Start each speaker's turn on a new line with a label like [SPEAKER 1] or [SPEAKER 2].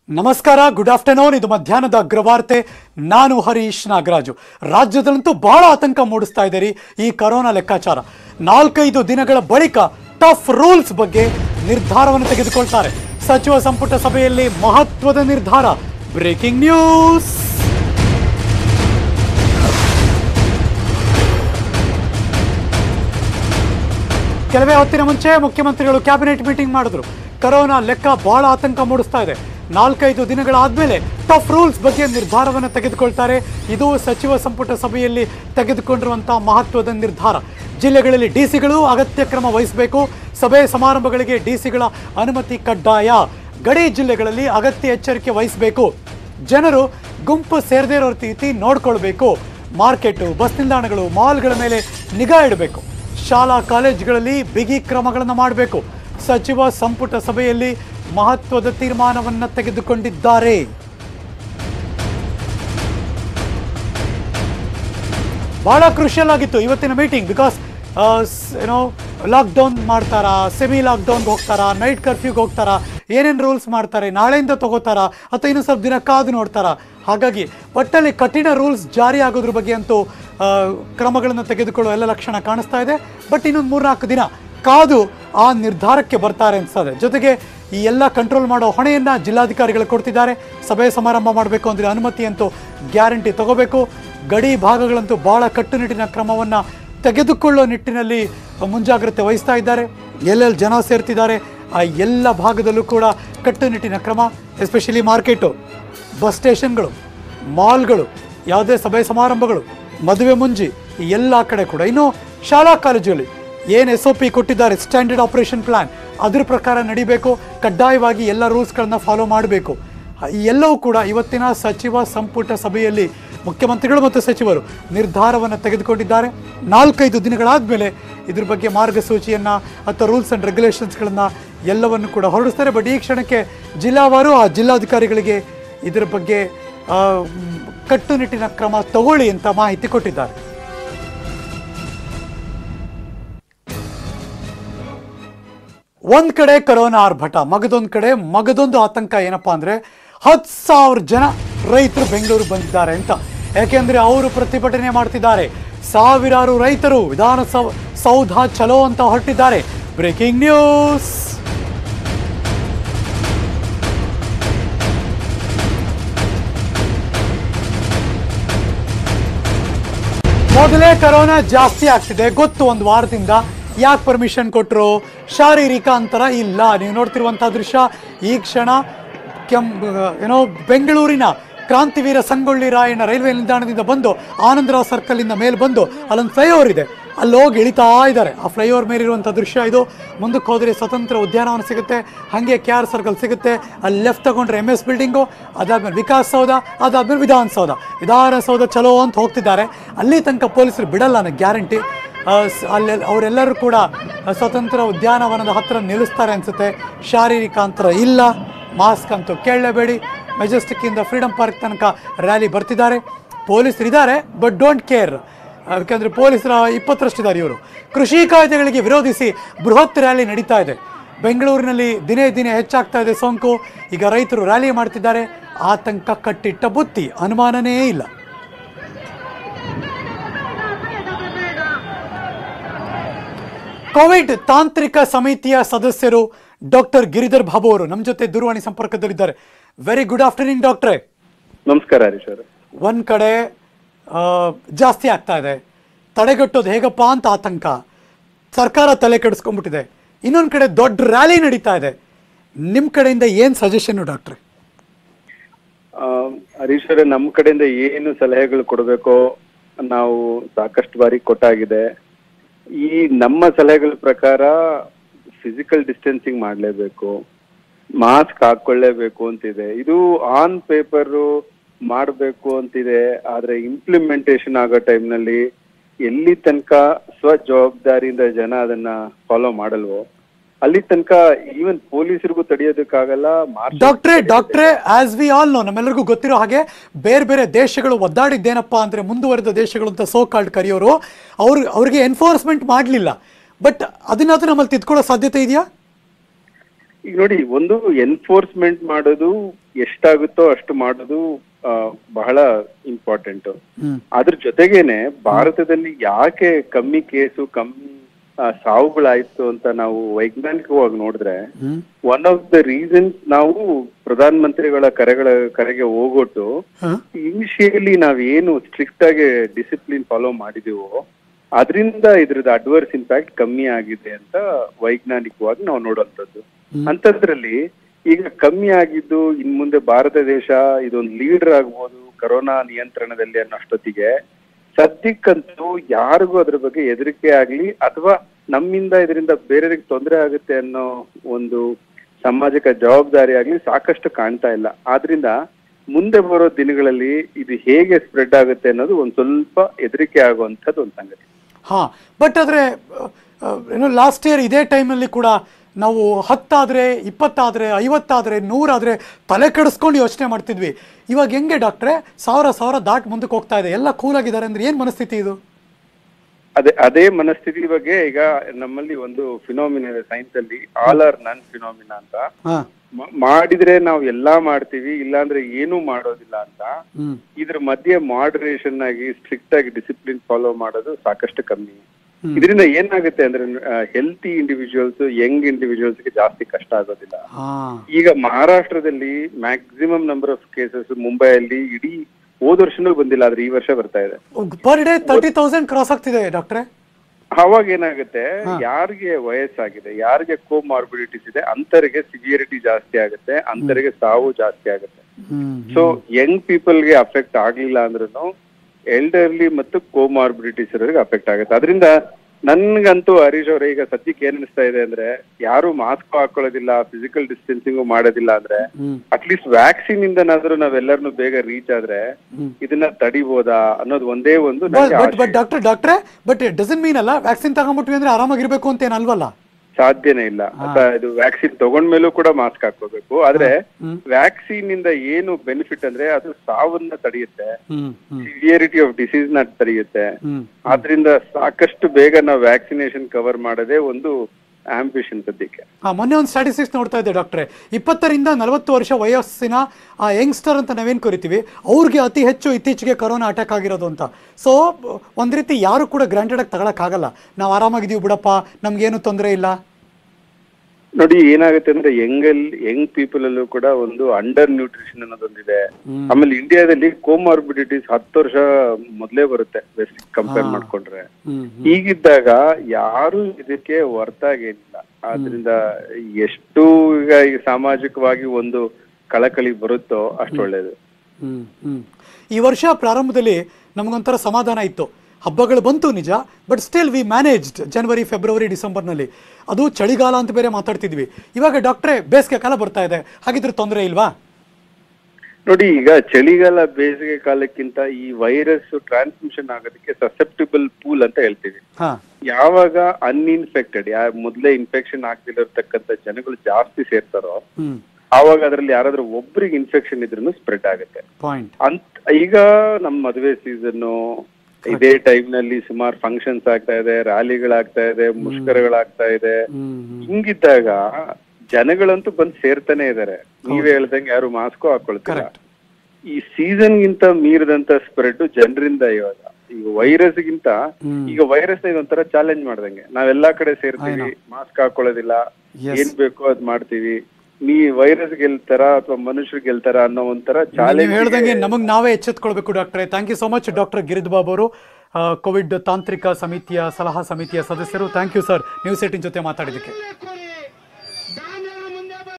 [SPEAKER 1] ನಮಸ್ಕಾರ good afternoon ಇದು ಮಧ್ಯಾಹ್ನದ ಅಗ್ರವಾರ್ತೆ ನಾನು ಹರೀಶ್ ನಾಗರಾಜು ರಾಜ್ಯದಲ್ಲಂತೂ ಬಹಳ ಆತಂಕ ಮೂಡಿಸ್ತಾ ಇದೆ ರೀ ಈ ಕರೋನಾ ಲೆಕ್ಕಾಚಾರ ನಾಲ್ಕೈದು ದಿನಗಳ ಬಳಿಕ ಟಫ್ ರೂಲ್ಸ್ ಬಗ್ಗೆ ನಿರ್ಧಾರವನ್ನು ತೆಗೆದುಕೊಳ್ತಾರೆ ಸಚಿವ ಸಂಪುಟ ಸಭೆಯಲ್ಲಿ ಮಹತ್ವದ ನಿರ್ಧಾರ ಬ್ರೇಕಿಂಗ್ ನ್ಯೂಸ್ ಕೆಲವೇ ಹೊತ್ತಿನ ಮುಂಚೆ ಮುಖ್ಯಮಂತ್ರಿಗಳು ಕ್ಯಾಬಿನೆಟ್ ಮೀಟಿಂಗ್ ಮಾಡಿದ್ರು ಕರೋನಾ ಲೆಕ್ಕ ಬಹಳ ಆತಂಕ ಮೂಡಿಸ್ತಾ ಇದೆ ನಾಲ್ಕೈದು ದಿನಗಳಾದ್ಮೇಲೆ ಟಫ್ ರೂಲ್ಸ್ ಬಗ್ಗೆ ನಿರ್ಧಾರವನ್ನು ತೆಗೆದುಕೊಳ್ತಾರೆ ಇದು ಸಚಿವ ಸಂಪುಟ ಸಭೆಯಲ್ಲಿ ತೆಗೆದುಕೊಂಡಿರುವಂತಹ ಮಹತ್ವದ ನಿರ್ಧಾರ ಜಿಲ್ಲೆಗಳಲ್ಲಿ ಡಿಸಿಗಳು ಅಗತ್ಯ ಕ್ರಮ ವಹಿಸಬೇಕು ಸಭೆ ಸಮಾರಂಭಗಳಿಗೆ ಡಿಸಿಗಳ ಅನುಮತಿ ಕಡ್ಡಾಯ ಗಡಿ ಜಿಲ್ಲೆಗಳಲ್ಲಿ ಅಗತ್ಯ ಎಚ್ಚರಿಕೆ ವಹಿಸಬೇಕು ಜನರು ಗುಂಪು ಸೇರದೇ ಇರೋ ರೀತಿ ನೋಡ್ಕೊಳ್ಬೇಕು ಮಾರ್ಕೆಟು ಬಸ್ ನಿಲ್ದಾಣಗಳು ಮಾಲ್ಗಳ ಮೇಲೆ ನಿಗಾ ಇಡಬೇಕು ಶಾಲಾ ಕಾಲೇಜುಗಳಲ್ಲಿ ಬಿಗಿ ಕ್ರಮಗಳನ್ನು ಮಾಡಬೇಕು ಸಚಿವ ಸಂಪುಟ ಸಭೆಯಲ್ಲಿ ಮಹತ್ವದ ತೀರ್ಮಾನವನ್ನು ತೆಗೆದುಕೊಂಡಿದ್ದಾರೆ ಬಹಳ ಕ್ರುಷಿಯಲ್ ಆಗಿತ್ತು ಇವತ್ತಿನ ಮೀಟಿಂಗ್ ಬಿಕಾಸ್ ಏನೋ ಲಾಕ್ಡೌನ್ ಮಾಡ್ತಾರಾ ಸೆಮಿ ಲಾಕ್ಡೌನ್ಗೆ ಹೋಗ್ತಾರಾ ನೈಟ್ ಕರ್ಫ್ಯೂಗೆ ಹೋಗ್ತಾರಾ ಏನೇನು ರೂಲ್ಸ್ ಮಾಡ್ತಾರೆ ನಾಳೆಯಿಂದ ತಗೋತಾರಾ ಅಥವಾ ಇನ್ನೂ ಸ್ವಲ್ಪ ದಿನ ಕಾದು ನೋಡ್ತಾರಾ ಹಾಗಾಗಿ ಒಟ್ಟಲ್ಲಿ ಕಠಿಣ ರೂಲ್ಸ್ ಜಾರಿ ಆಗೋದ್ರ ಬಗ್ಗೆ ಅಂತೂ ಆ, ಕ್ರಮಗಳನ್ನು ತೆಗೆದುಕೊಳ್ಳುವ ಎಲ್ಲ ಲಕ್ಷಣ ಕಾಣಿಸ್ತಾ ಇದೆ ಬಟ್ ಇನ್ನೊಂದು ಮೂರ್ನಾಲ್ಕು ದಿನ ಕಾದು ಆ ನಿರ್ಧಾರಕ್ಕೆ ಬರ್ತಾರೆ ಅನ್ಸ್ತದೆ ಜೊತೆಗೆ ಈ ಎಲ್ಲ ಕಂಟ್ರೋಲ್ ಮಾಡೋ ಹೊಣೆಯನ್ನ ಜಿಲ್ಲಾಧಿಕಾರಿಗಳು ಕೊಡ್ತಿದ್ದಾರೆ ಸಭೆ ಸಮಾರಂಭ ಮಾಡಬೇಕು ಅಂದ್ರೆ ಅನುಮತಿ ಅಂತೂ ಗ್ಯಾರಂಟಿ ತಗೋಬೇಕು ಗಡಿ ಭಾಗಗಳಂತೂ ಬಹಳ ಕಟ್ಟುನಿಟ್ಟಿನ ಕ್ರಮವನ್ನ ತೆಗೆದುಕೊಳ್ಳೋ ನಿಟ್ಟಿನಲ್ಲಿ ಮುಂಜಾಗ್ರತೆ ವಹಿಸ್ತಾ ಇದ್ದಾರೆ ಎಲ್ಲೆಲ್ಲಿ ಜನ ಸೇರ್ತಿದ್ದಾರೆ ಆ ಎಲ್ಲ ಭಾಗದಲ್ಲೂ ಕೂಡ ಕಟ್ಟುನಿಟ್ಟಿನ ಕ್ರಮ ಎಸ್ಪೆಷಲಿ ಮಾರ್ಕೆಟು ಬಸ್ ಸ್ಟೇಷನ್ಗಳು ಮಾಲ್ಗಳು ಯಾವುದೇ ಸಭೆ ಸಮಾರಂಭಗಳು ಮದುವೆ ಮುಂಜಿ ಈ ಎಲ್ಲ ಕಡೆ ಕೂಡ ಇನ್ನು ಶಾಲಾ ಕಾಲೇಜುಗಳಲ್ಲಿ ಏನು ಎಸ್ ಒ ಪಿ ಕೊಟ್ಟಿದ್ದಾರೆ ಸ್ಟ್ಯಾಂಡರ್ಡ್ ಆಪರೇಷನ್ ಪ್ಲಾನ್ ಅದ್ರ ಪ್ರಕಾರ ನಡಿಬೇಕು ಕಡ್ಡಾಯವಾಗಿ ಎಲ್ಲ ರೂಲ್ಸ್ಗಳನ್ನ ಫಾಲೋ ಮಾಡಬೇಕು ಈ ಎಲ್ಲವೂ ಕೂಡ ಇವತ್ತಿನ ಸಚಿವ ಸಂಪುಟ ಸಭೆಯಲ್ಲಿ ಮುಖ್ಯಮಂತ್ರಿಗಳು ಮತ್ತು ಸಚಿವರು ನಿರ್ಧಾರವನ್ನು ತೆಗೆದುಕೊಂಡಿದ್ದಾರೆ ನಾಲ್ಕೈದು ದಿನಗಳಾದಮೇಲೆ ಇದ್ರ ಬಗ್ಗೆ ಮಾರ್ಗಸೂಚಿಯನ್ನು ಅಥವಾ ರೂಲ್ಸ್ ಆ್ಯಂಡ್ ರೆಗ್ಯುಲೇಷನ್ಸ್ಗಳನ್ನು ಎಲ್ಲವನ್ನು ಕೂಡ ಹೊರಡಿಸ್ತಾರೆ ಬಟ್ ಈ ಕ್ಷಣಕ್ಕೆ ಜಿಲ್ಲಾವಾರು ಆ ಜಿಲ್ಲಾಧಿಕಾರಿಗಳಿಗೆ ಇದರ ಬಗ್ಗೆ ಆ, ಮ್, ಕಟ್ಟುನಿಟ್ಟಿನ ಕ್ರಮ ತಗೊಳ್ಳಿ ಅಂತ ಮಾಹಿತಿ ಕೊಟ್ಟಿದ್ದಾರೆ ಒಂದ್ ಕಡೆ ಕರೋನಾ ಆರ್ಭಟ ಮಗದೊಂದ್ ಕಡೆ ಮಗದೊಂದು ಆತಂಕ ಏನಪ್ಪಾ ಅಂದ್ರೆ ಹತ್ತು ಸಾವಿರ ಜನ ರೈತರು ಬೆಂಗಳೂರು ಬಂದಿದ್ದಾರೆ ಅಂತ ಯಾಕೆಂದ್ರೆ ಅವರು ಪ್ರತಿಭಟನೆ ಮಾಡ್ತಿದ್ದಾರೆ ಸಾವಿರಾರು ರೈತರು ವಿಧಾನಸೌ ಸೌಧ ಚಲೋ ಅಂತ ಹೊರಟಿದ್ದಾರೆ ಬ್ರೇಕಿಂಗ್ ನ್ಯೂಸ್ ಮೊದಲೇ ಕರೋನಾ ಜಾಸ್ತಿ ಆಗ್ತಿದೆ ಗೊತ್ತು ಒಂದು ವಾರದಿಂದ ಯಾಕೆ ಪರ್ಮಿಷನ್ ಕೊಟ್ಟರು ಶಾರೀರಿಕ ಅಂತರ ಇಲ್ಲ ನೀವು ನೋಡ್ತಿರುವಂತಹ ದೃಶ್ಯ ಈ ಕ್ಷಣ ಕೆಂ ಏನೋ ಬೆಂಗಳೂರಿನ ಕ್ರಾಂತಿವೀರ ಸಂಗೊಳ್ಳಿ ರಾಯಣ್ಣ ರೈಲ್ವೆ ನಿಲ್ದಾಣದಿಂದ ಬಂದು ಆನಂದರಾವ್ ಸರ್ಕಲ್ ಇಂದ ಮೇಲೆ ಬಂದು ಅಲ್ಲೊಂದು ಫ್ಲೈಓವರ್ ಇದೆ ಅಲ್ಲಿ ಹೋಗಿ ಇಳಿತಾ ಇದ್ದಾರೆ ಆ ಫ್ಲೈಓವರ್ ಮೇಲಿರುವಂಥ ದೃಶ್ಯ ಇದು ಮುಂದಕ್ಕೆ ಹೋದರೆ ಸ್ವತಂತ್ರ ಉದ್ಯಾನವನ ಸಿಗುತ್ತೆ ಹಾಗೆ ಕೆ ಆರ್ ಸರ್ಕಲ್ ಸಿಗುತ್ತೆ ಅಲ್ಲಿ ಲೆಫ್ಟ್ ತಗೊಂಡ್ರೆ ಎಮ್ ಎಸ್ ಬಿಲ್ಡಿಂಗು ಅದಾದ್ಮೇಲೆ ವಿಕಾಸ್ ಸೌಧ ಅದಾದ್ಮೇಲೆ ವಿಧಾನಸೌಧ ವಿಧಾನಸೌಧ ಚಲೋ ಅಂತ ಹೋಗ್ತಿದ್ದಾರೆ ಅಲ್ಲಿ ತನಕ ಪೊಲೀಸರು ಬಿಡಲ್ಲ ನನಗೆ ಗ್ಯಾರಂಟಿ ಅಲ್ಲಿ ಅವರೆಲ್ಲರೂ ಕೂಡ ಆ, ಸ್ವತಂತ್ರ ಉದ್ಯಾನವನದ ಹತ್ರ ನಿಲ್ಲಿಸ್ತಾರೆ ಅನ್ಸುತ್ತೆ ಶಾರೀರಿಕ ಅಂತರ ಇಲ್ಲ ಮಾಸ್ಕ್ ಅಂತೂ ಕೇಳಲೇಬೇಡಿ ಮೆಜೆಸ್ಟಿಕ್ಕಿಂದ ಫ್ರೀಡಮ್ ಪಾರ್ಕ್ ತನಕ ರ್ಯಾಲಿ ಬರ್ತಿದ್ದಾರೆ ಪೊಲೀಸರು ಇದ್ದಾರೆ ಬಟ್ ಡೋಂಟ್ ಕೇರ್ ಯಾಕಂದರೆ ಪೊಲೀಸರ ಇಪ್ಪತ್ತರಷ್ಟಿದ್ದಾರೆ ಇವರು ಕೃಷಿ ಕಾಯ್ದೆಗಳಿಗೆ ವಿರೋಧಿಸಿ ಬೃಹತ್ ರ್ಯಾಲಿ ನಡೀತಾ ಇದೆ ಬೆಂಗಳೂರಿನಲ್ಲಿ ದಿನೇ ದಿನೇ ಹೆಚ್ಚಾಗ್ತಾ ಇದೆ ಸೋಂಕು ಈಗ ರೈತರು ರ್ಯಾಲಿ ಮಾಡ್ತಿದ್ದಾರೆ ಆತಂಕ ಕಟ್ಟಿಟ್ಟ ಬುತ್ತಿ ಅನುಮಾನನೇ ಇಲ್ಲ ಕೋವಿಡ್ ತಾಂತ್ರಿಕ ಸಮಿತಿಯ ಸದಸ್ಯರು ಡಾಕ್ಟರ್ ಗಿರಿಧರ್ ಬಾಬು ಅವರು ನಮ್ಮ ಜೊತೆ ದೂರವಾಣಿ ಸಂಪರ್ಕದಲ್ಲಿದ್ದಾರೆ ವೆರಿ ಗುಡ್ ಆಫ್ಟರ್ನೂನ್ ಡಾಕ್ಟ್ರೇ
[SPEAKER 2] ನಮಸ್ಕಾರ ಹರೀಶ್ ಅವರೇ
[SPEAKER 1] ಒಂದ್ ಕಡೆ ಆ, ಜಾಸ್ತಿ ಆಗ್ತಾ ಇದೆ ತಡೆಗಟ್ಟೋದು ಹೇಗಪ್ಪ ಅಂತ ಆತಂಕ ಸರ್ಕಾರ ತಲೆ ಕೆಡಿಸ್ಕೊಂಡ್ಬಿಟ್ಟಿದೆ ಇನ್ನೊಂದು ಕಡೆ ದೊಡ್ಡ ರ್ಯಾಲಿ ನಡೀತಾ ಇದೆ ನಿಮ್ಮ ಕಡೆಯಿಂದ ಏನು ಸಜೆಷನ್ ಡಾಕ್ಟ್ರೆ
[SPEAKER 2] ಆ, ಹರೀಶ್ ಅವರೇ ನಮ್ಮ ಕಡೆಯಿಂದ ಏನು ಸಲಹೆಗಳು ಕೊಡಬೇಕೋ ನಾವು ಸಾಕಷ್ಟು ಬಾರಿ ಕೊಟ್ಟಾಗಿದೆ ಈ ನಮ್ಮ ಸಲಹೆಗಳ ಪ್ರಕಾರ ಫಿಸಿಕಲ್ ಡಿಸ್ಟೆನ್ಸಿಂಗ್ ಮಾಡಲೇಬೇಕು ಮಾಸ್ಕ್ ಹಾಕೊಳ್ಳೇಬೇಕು ಅಂತಿದೆ ಇದು ಆನ್ ಪೇಪರು ಮಾಡಬೇಕು ಅಂತಿದೆ ಆದ್ರೆ ಇಂಪ್ಲಿಮೆಂಟೇಶನ್ ಆಗೋ ಟೈಮ್ನಲ್ಲಿ ಎಲ್ಲಿ ತನಕ ಸ್ವಜವಾಬ್ದಾರಿಯಿಂದ ಜನ ಅದನ್ನ ಫಾಲೋ ಮಾಡಲ್ವೋ ಅಲ್ಲಿ ತನಕ ಈವನ್ ಪೊಲೀಸರಿಗೂ ತಡೆಯೋದಕ್ಕಾಗಲ್ಲ ಮಾರ್ಷಲ್
[SPEAKER 1] ಡಾಕ್ಟ್ರೇ ಡಾಕ್ಟ್ರೇ ಆಸ್ ವಿ ಆಲ್ ನೋ ನಮ್ಮೆಲ್ಲರಿಗೂ ಗೊತ್ತಿರೋ ಹಾಗೆ ಬೇರೆ ಬೇರೆ ದೇಶಗಳು ಒದ್ದಾಡಿದ್ದೇನಪ್ಪ ಅಂದ್ರೆ ಮುಂದುವರೆದ ದೇಶಗಳು ಅಂತ ಸೋ ಕಾಲ್ಡ್ ಕರೆಯೋರು ಅವ್ರು ಅವ್ರಿಗೆ ಎನ್ಫೋರ್ಸ್ಮೆಂಟ್ ಮಾಡಲಿಲ್ಲ ಬಟ್ ಅದನ್ನಾದ್ರೂ ನಮ್ಮಲ್ಲಿ ತಿದ್ಕೊಳ್ಳೋ ಸಾಧ್ಯತೆ ಇದೆಯಾ
[SPEAKER 2] ಈಗ ನೋಡಿ ಒಂದು ಎನ್ಫೋರ್ಸ್ಮೆಂಟ್ ಮಾಡೋದು ಎಷ್ಟಾಗುತ್ತೋ ಅಷ್ಟು ಮಾಡೋದು ಆ, ಬಹಳ ಇಂಪಾರ್ಟೆಂಟ್
[SPEAKER 1] ಹ್ಮ್
[SPEAKER 2] ಅದ್ರ ಜೊತೆಗೇನೆ ಭಾರತದಲ್ಲಿ ಯಾಕೆ ಕಮ್ಮಿ ಕೇಸು ಕಮ್ಮಿ ಆ, ಸಾವುಗಳಾಯ್ತು ಅಂತ ನಾವು ವೈಜ್ಞಾನಿಕವಾಗಿ ನೋಡಿದ್ರೆ
[SPEAKER 1] hmm
[SPEAKER 2] one of the reasons ನಾವು ಪ್ರಧಾನ ಮಂತ್ರಿಗಳ ಕರೆಗಳ ಕರೆಗೆ ಹೋಗೊಟ್ಟು
[SPEAKER 1] ಹ?
[SPEAKER 2] ಇನಿಷಿಯಲಿ ನಾವೇನು ಸ್ಟ್ರಿಕ್ಟ್ ಆಗಿ ಡಿಸಿಪ್ಲಿನ್ ಫಾಲೋ ಮಾಡಿದೀವೋ ಅದರಿಂದ ಇದ್ರದ್ದು ಅಡ್ವರ್ಸ್ ಇಂಪ್ಯಾಕ್ಟ್ ಕಮ್ಮಿ ಆಗಿದೆ ಅಂತ ವೈಜ್ಞಾನಿಕವಾಗಿ ನಾವು ನೋಡುವಂಥದ್ದು ಅಂತದ್ರಲ್ಲಿ ಈಗ ಕಮ್ಮಿ ಆಗಿದ್ದು ಇನ್ ಮುಂದೆ ಭಾರತ ದೇಶ ಇದೊಂದು ಲೀಡರ್ ಆಗ್ಬೋದು ಕರೋನಾ ನಿಯಂತ್ರಣದಲ್ಲಿ ಅನ್ನೋಷ್ಟೊತ್ತಿಗೆ ಸದ್ಯಕ್ಕಂತೂ ಯಾರಿಗೂ ಅದ್ರ ಬಗ್ಗೆ ಹೆದರಿಕೆ ಆಗ್ಲಿ ಅಥವಾ ನಮ್ಮಿಂದ ಇದರಿಂದ ಬೇರೆಯವ್ರಿಗೆ ತೊಂದರೆ ಆಗುತ್ತೆ ಅನ್ನೋ ಒಂದು ಸಾಮಾಜಿಕ ಜವಾಬ್ದಾರಿ ಆಗ್ಲಿ ಸಾಕಷ್ಟು ಕಾಣ್ತಾ ಇಲ್ಲ ಆದ್ರಿಂದ ಮುಂದೆ ಬರೋ ದಿನಗಳಲ್ಲಿ ಇದು ಹೇಗೆ ಸ್ಪ್ರೆಡ್ ಆಗುತ್ತೆ ಅನ್ನೋದು ಒಂದ್ ಸ್ವಲ್ಪ ಹೆದರಿಕೆ ಆಗುವಂಥದ್ದು ಒಂದು ಸಂಗತಿ
[SPEAKER 1] ಹಾ ಬಟ್ ಆದರೆ ಏನೋ ಲಾಸ್ಟ್ ಇಯರ್ ಇದೇ ಟೈಮಲ್ಲಿ ಕೂಡ ನಾವು ಹತ್ತಾದರೆ ಇಪ್ಪತ್ತಾದರೆ ಐವತ್ತಾದರೆ ನೂರಾದರೆ ತಲೆ ಕೆಡಿಸ್ಕೊಂಡು ಯೋಚನೆ ಮಾಡ್ತಿದ್ವಿ ಇವಾಗ ಹೆಂಗೆ ಡಾಕ್ಟ್ರೆ ಸಾವಿರ ಸಾವಿರ ದಾಟ್ ಮುಂದಕ್ಕೆ ಹೋಗ್ತಾ ಇದೆ ಎಲ್ಲ ಕೂಲಾಗಿದ್ದಾರೆ ಅಂದ್ರೆ ಏನು ಮನಸ್ಥಿತಿ ಇದು
[SPEAKER 2] ಅದೇ ಅದೇ ಮನಸ್ಥಿತಿ ಬಗ್ಗೆ ಈಗ ನಮ್ಮಲ್ಲಿ ಒಂದು ಫಿನಾಮಿನ ಇದೆ ಸೈನ್ಸ್ ಅಲ್ಲಿ ಆಲ್ ಆರ್ ನನ್ ಫಿನಾಮಿನ ಅಂತ
[SPEAKER 1] ಹಾಂ
[SPEAKER 2] ಮ- ಮಾಡಿದ್ರೆ ನಾವು ಎಲ್ಲಾ ಮಾಡ್ತೀವಿ ಇಲ್ಲಾಂದ್ರೆ ಏನೂ ಮಾಡೋದಿಲ್ಲ ಅಂತ
[SPEAKER 1] ಹ್ಞೂ
[SPEAKER 2] ಇದ್ರ ಮಧ್ಯೆ ಮಾಡರೇಷನ್ ಆಗಿ ಸ್ಟ್ರಿಕ್ಟ್ ಆಗಿ ಡಿಸಿಪ್ಲಿನ್ ಫಾಲೋ ಮಾಡೋದು ಸಾಕಷ್ಟು ಕಮ್ಮಿ
[SPEAKER 1] ಹ್ಮ್.
[SPEAKER 2] ಇದರಿಂದ ಏನಾಗುತ್ತೆ ಅಂದ್ರೆ ಹೆಲ್ತಿ ಇಂಡಿವಿಜುವಲ್ಸ್ ಯಂಗ್ ಇಂಡಿವಿಜುವಲ್ಸ್ ಗೆ ಜಾಸ್ತಿ ಕಷ್ಟ ಆಗೋದಿಲ್ಲ
[SPEAKER 1] ಹಾಂ
[SPEAKER 2] ಈಗ ಮಹಾರಾಷ್ಟ್ರದಲ್ಲಿ ಮ್ಯಾಕ್ಸಿಮಮ್ ನಂಬರ್ ಆಫ್ ಕೇಸಸ್ ಮುಂಬೈಯಲ್ಲಿ ಇಡೀ ಹೋದ ವರ್ಷನೂ ಬಂದಿಲ್ಲ ಆದ್ರೆ ಈ ವರ್ಷ ಬರ್ತಾ ಇದೆ
[SPEAKER 1] per day thirty thousand cross ಆಗ್ತಿದೆ ಡಾಕ್ಟ್ರೆ
[SPEAKER 2] ಅವಾಗ ಏನಾಗುತ್ತೆ ಯಾರಿಗೆ ವಯಸ್ಸಾಗಿದೆ ಯಾರಿಗೆ ಕೋಮಾರ್ಬಿಡಿಟೀಸ್ ಇದೆ ಅಂತರಿಗೆ ಸಿವಿಯರಿಟಿ ಜಾಸ್ತಿ ಆಗುತ್ತೆ ಅಂತರಿಗೆ ಸಾವು ಜಾಸ್ತಿ ಆಗುತ್ತೆ
[SPEAKER 1] ಹ್ಞೂ
[SPEAKER 2] ಸೊ ಯಂಗ್ ಪೀಪಲ್ಗೆ ಅಫೆಕ್ಟ್ ಆಗ್ಲಿಲ್ಲ ಅಂದ್ರೂ ಎಲ್ಡರ್ಲಿ ಮತ್ತು ಕೋಮಾರ್ಬಿಡಿಟೀಸ್ ಇರೋರಿಗೆ ಅಫೆಕ್ಟ್ ಆಗುತ್ತೆ ಅದರಿಂದ ನನ್ಗಂತೂ ಹರೀಶ್ ಅವರೇ ಈಗ ಸದ್ಯಕ್ಕೆ ಏನ್ ಅನಿಸ್ತಾ ಇದೆ ಅಂದ್ರೆ ಯಾರು ಮಾಸ್ಕ್ ಹಾಕೊಳ್ಳೋದಿಲ್ಲ ಫಿಸಿಕಲ್ ಡಿಸ್ಟೆನ್ಸಿಂಗು ಮಾಡೋದಿಲ್ಲ ಅಂದ್ರೆ
[SPEAKER 1] ಹ್ಞೂ
[SPEAKER 2] ಅಟ್ಲೀಸ್ಟ್ ವ್ಯಾಕ್ಸಿನ್ ಇಂದನಾದ್ರೂ ನಾವೆಲ್ಲರನ್ನು ಬೇಗ ರೀಚ್ ಆದ್ರೆ
[SPEAKER 1] ಹ್ಮ್.
[SPEAKER 2] ಇದನ್ನ ತಡಿಬೋದಾ ಅನ್ನೋದು ಒಂದೇ ಒಂದು
[SPEAKER 1] ಬಟ್
[SPEAKER 2] ನಂಗೆ
[SPEAKER 1] ಬಟ್
[SPEAKER 2] ಆಶೆ.
[SPEAKER 1] ಬಟ್ ಡಾಕ್ಟ್ರೆ ಡಾಕ್ಟ್ರೆ ಬಟ್ ಡಸನ್ ಮೀನ್ ಅಲ್ಲ ವ್ಯಾಕ್ಸಿನ್ ತಗೊಂಬಿಟ್ವಿ ಅಂದ್ರೆ ಆರಾಮಾಗಿರ್ಬೇಕು ಅಂತ ಏನಲ್ವಲ್ಲ
[SPEAKER 2] ಸಾಧ್ಯನೇ ಇಲ್ಲ ಅಥವಾ ಇದು ವ್ಯಾಕ್ಸಿನ್ ತಗೊಂಡ್ಮೇಲೂ ಕೂಡ ಮಾಸ್ಕ್ ಹಾಕೋಬೇಕು ಆದ್ರೆ
[SPEAKER 1] ಹ್ಮ್.
[SPEAKER 2] ವ್ಯಾಕ್ಸಿನ್ ಇಂದ ಏನು ಬೆನಿಫಿಟ್ ಅಂದ್ರೆ ಅದು ಸಾವನ್ನ ತಡೆಯುತ್ತೆ
[SPEAKER 1] hmm hmm
[SPEAKER 2] severity of disease ನ ತಡೆಯುತ್ತೆ
[SPEAKER 1] ಹ್ಮ್
[SPEAKER 2] ಆದ್ರಿಂದ ಸಾಕಷ್ಟು ಬೇಗ ನಾವು ವ್ಯಾಕ್ಸಿನೇಷನ್ ಕವರ್ ಮಾಡೋದೇ ಒಂದು ಆಂಬಿಷನ್ ಸದ್ಯಕ್ಕೆ
[SPEAKER 1] ಹಾ ಮೊನ್ನೆ ಒಂದು ಸ್ಟ್ಯಾಟಿಸ್ಟಿಕ್ಸ್ ನೋಡ್ತಾ ಇದ್ದೆ ಡಾಕ್ಟ್ರೆ ಇಪ್ಪತ್ತರಿಂದ ನಲವತ್ತು ವರ್ಷ ವಯಸ್ಸಿನ ಆ ಯಂಗ್ಸ್ಟರ್ ಅಂತ ನಾವೇನು ಕರಿತೀವಿ ಅವ್ರಿಗೆ ಅತಿ ಹೆಚ್ಚು ಇತ್ತೀಚೆಗೆ ಕರೋನಾ ಅಟ್ಯಾಕ್ ಆಗಿರೋದು ಅಂತ ಸೊ ಒಂದು ರೀತಿ ಯಾರು ಕೂಡ ಗ್ರಾಂಟೆಡ್ ಆಗಿ ತಗೊಳಕ್ಕಾಗಲ್ಲ ನಾವು ಆರಾಮಾಗಿದ್ದೀವಿ ಬಿಡಪ್ಪ ನಮ್ಗೇನು ತೊಂದರೆ ಇಲ್ಲ
[SPEAKER 2] ನೋಡಿ ಏನಾಗುತ್ತೆ ಅಂದ್ರೆ ಯಂಗಲ್ ಯಂಗ್ ಪೀಪಲ್ ಅಲ್ಲೂ ಕೂಡ ಒಂದು ಅಂಡರ್ ನ್ಯೂಟ್ರಿಷನ್ ಅನ್ನೋದೊಂದಿದೆ
[SPEAKER 1] ಹ್ಮ್.
[SPEAKER 2] ಆಮೇಲೆ ಇಂಡಿಯಾದಲ್ಲಿ ಕೋಮಾರ್ಬಿಡಿಟೀಸ್ ಹತ್ತು ವರ್ಷ ಮೊದಲೇ ಬರುತ್ತೆ ವೆಸ್ಟ್ ಕಂಪೇರ್ ಮಾಡ್ಕೊಂಡ್ರೆ
[SPEAKER 1] ಹ್ಮ್
[SPEAKER 2] ಹೀಗಿದ್ದಾಗ ಯಾರು ಇದಕ್ಕೆ ಹೊರತಾಗೇನಿಲ್ಲ ಆದ್ರಿಂದ ಎಷ್ಟು ಈಗ ಈ ಸಾಮಾಜಿಕವಾಗಿ ಒಂದು ಕಳಕಳಿ ಬರುತ್ತೋ ಅಷ್ಟು ಒಳ್ಳೇದು
[SPEAKER 1] ಹ್ಮ್ ಹ್ಮ್ ಈ ವರ್ಷ ಪ್ರಾರಂಭದಲ್ಲಿ ನಮಗೊಂಥರ ಸಮಾಧಾನ ಇತ್ತು ಹಬ್ಬಗಳು ಬಂತು ನಿಜ but still we managed January February ಡಿಸೆಂಬರ್ನಲ್ಲಿ ಅದು ಚಳಿಗಾಲ ಅಂತ ಬೇರೆ ಮಾತಾಡ್ತಿದ್ವಿ ಇವಾಗ ಡಾಕ್ಟ್ರೆ ಬೇಸಿಗೆ ಕಾಲ ಬರ್ತಾ ಇದೆ ಹಾಗಿದ್ರೆ ತೊಂದರೆ ಇಲ್ವಾ
[SPEAKER 2] ನೋಡಿ ಈಗ ಚಳಿಗಾಲ ಬೇಸಿಗೆ ಕಾಲಕ್ಕಿಂತ ಈ ವೈರಸ್ ಟ್ರಾನ್ಸ್ಮಿಷನ್ ಆಗೋದಕ್ಕೆ ಸಸೆಪ್ಟಿಬಲ್ ಪೂಲ್ ಅಂತ ಹೇಳ್ತೀವಿ
[SPEAKER 1] ಹಾ
[SPEAKER 2] ಯಾವಾಗ ಅನ್ಇನ್ಫೆಕ್ಟೆಡ್ ಯಾ ಮೊದಲೇ ಇನ್ಫೆಕ್ಷನ್ ಆಗ್ತಿರತಕ್ಕಂತ ಜನಗಳು ಜಾಸ್ತಿ ಸೇರ್ತಾರೋ
[SPEAKER 1] ಹ್ಮ್
[SPEAKER 2] ಆವಾಗ ಅದರಲ್ಲಿ ಯಾರಾದ್ರೂ ಒಬ್ರಿಗೆ ಇನ್ಫೆಕ್ಷನ್ ಇದ್ರೂ ಸ್ಪ್ರೆಡ್ ಆಗುತ್ತೆ
[SPEAKER 1] ಪಾಯಿಂಟ್
[SPEAKER 2] ಅಂತ ಈಗ ನಮ್ ಮದುವೆ ಸೀಸನ್ ಇದೇ ಟೈಮ್ ನಲ್ಲಿ ಸುಮಾರು ಫಂಕ್ಷನ್ಸ್ ಆಗ್ತಾ ಇದೆ ರ್ಯಾಲಿಗಳಾಗ್ತಾ ಇದೆ ಮುಷ್ಕರಗಳಾಗ್ತಾ ಇದೆ
[SPEAKER 1] ಹ್ಮ್
[SPEAKER 2] ಹಿಂಗಿದ್ದಾಗ ಜನಗಳಂತೂ ಬಂದ್ ಸೇರ್ತಾನೆ ಇದಾರೆ ನೀವೇ ಹೇಳ್ದಂಗೆ ಯಾರು ಮಾಸ್ಕು ಹಾಕೊಳ್ತಾರೆ
[SPEAKER 1] ಕರೆಕ್ಟ್
[SPEAKER 2] ಈ ಸೀಸನ್ ಗಿಂತ ಮೀರಿದಂತ ಸ್ಪ್ರೆಡ್ ಜನರಿಂದ ಇವಾಗ ಈಗ ವೈರಸ್ ಗಿಂತ
[SPEAKER 1] ಹ್ಮ್.
[SPEAKER 2] ಈಗ ವೈರಸ್ ನ ಇದೊಂಥರ ಚಾಲೆಂಜ್ ಮಾಡ್ದಂಗೆ ನಾವೆಲ್ಲಾ ಕಡೆ ಸೇರ್ತೀವಿ ಮಾಸ್ಕ್ ಹಾಕೊಳ್ಳೋದಿಲ್ಲ
[SPEAKER 1] Yes.
[SPEAKER 2] ಏನ್ ಬೇಕೋ ಅದ್ ಮಾಡ್ತೀವಿ ನೀ ವೈರಸ್ ಗೆಲ್ತಾರ ಅಥವಾ ಮನುಷ್ಯರು ಗೆಲ್ತಾರ ಅನ್ನೋ ಒಂಥರ
[SPEAKER 1] ನೀವು
[SPEAKER 2] ಚಾಲೆಂಜ್
[SPEAKER 1] ಹೇಳ್ದಂಗೆ ನಮಗೆ ನಾವೇ ಎಚ್ಚೆತ್ಕೊಳ್ಬೇಕು ಡಾಕ್ಟ್ರೆ thank you so much doctor Giridh Babu ಅವರು ಕೋವಿಡ್ ತಾಂತ್ರಿಕ ಸಮಿತಿಯ ಸಲಹಾ ಸಮಿತಿಯ ಸದಸ್ಯರು thank you sir news eighteen ಜೊತೆ ಮಾತಾಡಿದ್ದಕ್ಕೆ